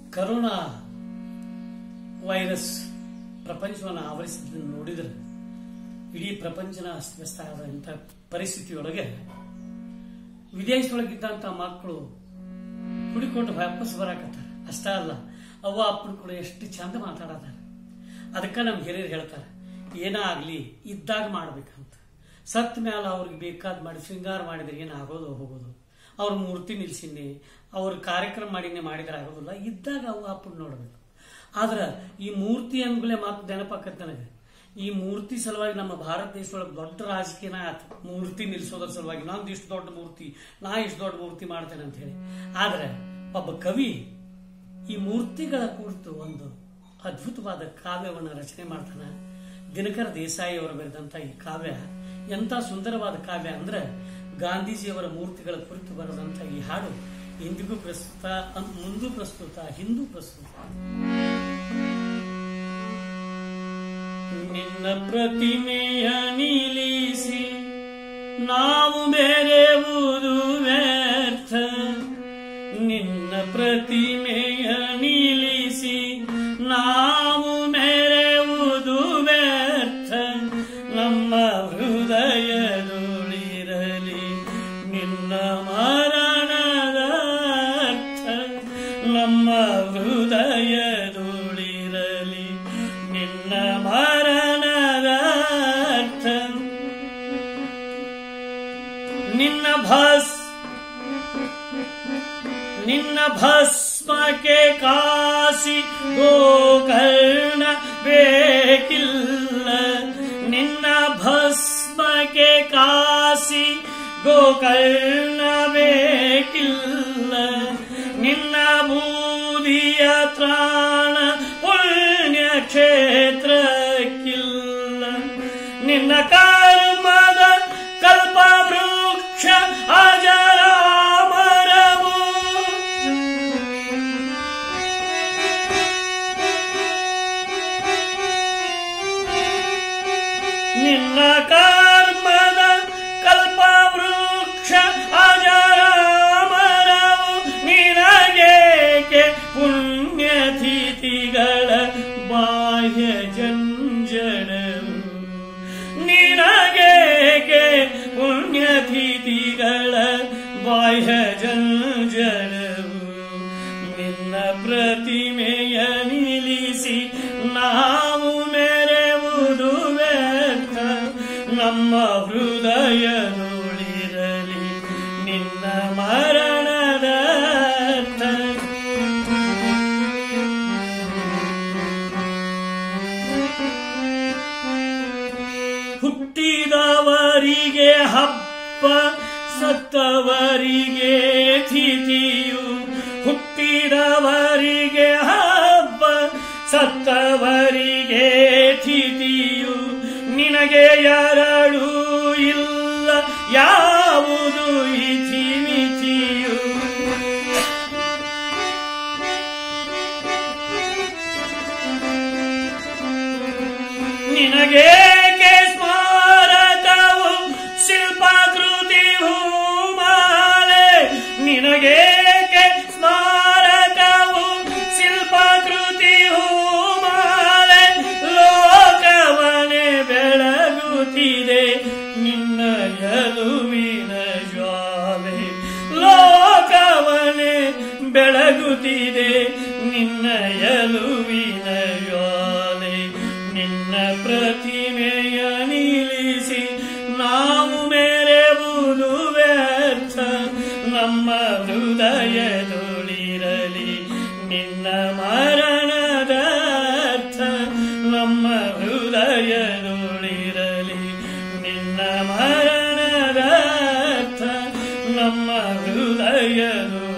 Corona virus ಪ್ರಪಂಚವನ್ನು ಆವರಿಸಿದ್ದನ್ನು ನೋಡಿದರೆ ಇಡೀ ಪ್ರಪಂಚನ ಅಸ್ತವ್ಯಸ್ತ ಆದಂಥ ಪರಿಸ್ಥಿತಿಯೊಳಗೆ ವಿದೇಶದೊಳಗಿದ್ದಂಥ ಮಕ್ಕಳು ಹುಡುಕೊಟ್ಟು ವಾಪಸ್ ಬರಾಕತ್ತಾರ ಅಷ್ಟ ಅಲ್ಲ ಅವ್ವ ಅಪ್ಪನ ಕೂಡ ಎಷ್ಟು ಚಂದ ಮಾತಾಡತಾರ ಅದಕ್ಕೆ ನಮ್ಮ ಹಿರಿಯರು ಹೇಳ್ತಾರೆ ಏನೇ ಆಗ್ಲಿ ಇದ್ದಾಗ ಮಾಡ್ಬೇಕಂತ ಸತ್ ಮ್ಯಾಲ ಅವ್ರಿಗೆ ಬೇಕಾದ್ ಮಾಡಿ ಶೃಂಗಾರ ಮಾಡಿದ್ರೆ ಏನಾಗೋದು ಹೋಗೋದು ಅವ್ರ ಮೂರ್ತಿ ನಿಲ್ಸಿನಿ ಅವ್ರ ಕಾರ್ಯಕ್ರಮ ಮಾಡಿನೇ ಮಾಡಿದ್ರೆ ಆಗೋದಿಲ್ಲ ಇದ್ದಾಗ ಅವ್ವ ಅಪ್ಪನ ನೋಡ್ಬೇಕು ಆದ್ರ ಈ ಮೂರ್ತಿ ಅಂದ್ಗಳೇ ಮಾತು ನೆನಪಾಕತ್ ನನಗೆ ಈ ಮೂರ್ತಿ ಸಲುವಾಗಿ ನಮ್ಮ ಭಾರತ ದೇಶದೊಳಗೆ ದೊಡ್ಡ ರಾಜಕೀಯನ ಆತು ಮೂರ್ತಿ ನಿಲ್ಸೋದ್ರ ಸಲುವಾಗಿ ನಂದು ಇಷ್ಟು ದೊಡ್ಡ ಮೂರ್ತಿ ನಾ ಇಷ್ಟು ದೊಡ್ಡ ಮೂರ್ತಿ ಮಾಡ್ತೇನೆ ಅಂತ ಹೇಳಿ ಆದ್ರೆ ಒಬ್ಬ ಕವಿ ಈ ಮೂರ್ತಿಗಳ ಕುರಿತು ಒಂದು ಅದ್ಭುತವಾದ ಕಾವ್ಯವನ್ನು ರಚನೆ ಮಾಡ್ತಾನೆ ದಿನಕರ ದೇಸಾಯಿ ಅವರು ಬರೆದಂತ ಈ ಕಾವ್ಯ ಎಂತ ಸುಂದರವಾದ ಕಾವ್ಯ ಅಂದ್ರೆ ಗಾಂಧೀಜಿಯವರ ಮೂರ್ತಿಗಳ ಕುರಿತು ಬರೆದಂತ ಈ ಹಾಡು ಇಂದಿಗೂ ಪ್ರಸ್ತುತ ಅಂ- ಮುಂದೂ ಪ್ರಸ್ತುತ ಹಿಂದೂ ಪ್ರಸ್ತುತ ನಿನ್ನ ಪ್ರತಿಮೆಯ ನಿಲ್ಲಿಸಿ ನಾವು ಬೇರೆವುದು ವ್ಯರ್ಥ ನಿನ್ನ ಪ್ರತಿಮೆಯ ನಿಲ್ಲಿಸಿ ನಾವು ಮೆರೆವುದು ವ್ಯರ್ಥ ನಮ್ಮ ಹೃದಯದೊಳಿರಲಿ ನಿನ್ನ ಮರಣದ ಅರ್ಥ ನಮ್ಮ ಹೃದಯದೊಳಿರಲಿ ನಿನ್ನ ಮರಣದ ಅರ್ಥ ನಿನ್ನ ಭಸ್ ನಿನ್ನ ಭಸ್ಮಕ್ಕೆ ಕಾಸಿ ಗೋಕರ್ಣ ಬೇಕಿಲ್ಲ ನಿನ್ನ ಭಸ್ಮಕ್ಕೆ ಕಾಸಿ ಗೋಕರ್ಣ ಬೇಕಿಲ್ಲ ನಿನ್ನ ಬೂದಿಯ ತ್ರಾಣ ಪುಣ್ಯ ಕ್ಷೇತ್ರಕ್ಕಿಲ್ಲ ನಿನ್ನ ಕರ್ಮದ ಕಲ್ಪ ವೃಕ್ಷ ಅಜರಾಮರವು ನಿನ್ನ ಕರ್ಮದ ಕಲ್ಪ ವೃಕ್ಷ ಅಜರಾಮರವು ನಿನಗೇಕೆ ಪುಣ್ಯತಿಥಿಗಳ ಬಾಹ್ಯ ಜಂಜಡವು ನಿನಗೇಕೆ ಪುಣ್ಯತಿಥಿಗಳ ಬಾಹ್ಯ ಜಂಜಡವು ನಿನ್ನ ಪ್ರತಿಮೆಯ ನಿಲ್ಲಿಸಿ ನಾವು ಮೆರೆವುದು ವ್ಯರ್ಥ ನಮ್ಮ ಹೃದಯದೊಳಿರಲಿ ನಿನ್ನ ಮರಣದ ಅರ್ಥ. ಹುಟ್ಟಿದವರಿಗೆ ಹಬ್ಬ ಸತ್ತವರಿಗೆ ತಿಥಿಯು ಹುಟ್ಟಿದವರಿಗೆ ಹಬ್ಬ ಸತ್ತವರಿಗೆ ತಿಥಿಯು ನಿನಗೆ ಎರಡು ಇಲ್ಲ ಯಾವುದು ಇತಿ ಮಿತಿಯು ನಿನಗೇಕೆ ಸ್ಮಾರಕವು ಶಿಲ್ಪಾಕೃತಿ ಹೂಮಾಲೆ ನಿನಗೇಕೆ ಸ್ಮಾರಕವು ಶಿಲ್ಪಾಕೃತಿ ಹೂಮಾಲೆ ಲೋಕವನೇ ಬೆಳಗುತ್ತಿದೆ ನಿನ್ನ ಎಲುವಿನ ಜ್ವಾಲೆ ಲೋಕವನೇ ಬೆಳಗುತ್ತಿದೆ ನಿನ್ನ ಎಲುವಿನ ಜ್ವಾಲೆ ನಿನ್ನ ಪ್ರತಿಮೆಯ ನಿಲ್ಲಿಸಿ ನಾವು ಮೆರೆವುದು ವ್ಯರ್ಥ ನಮ್ಮ ಹೃದಯದೊಳಿರಲಿ ನಿನ್ನ ಮರಣದ ಅರ್ಥ ನಮ್ಮ ಹೃದಯದೊಳಿರಲಿ ನಿನ್ನ ಮರಣದ ಅರ್ಥ ನಮ್ಮ ಹೃದಯದೊಳಿರಲಿ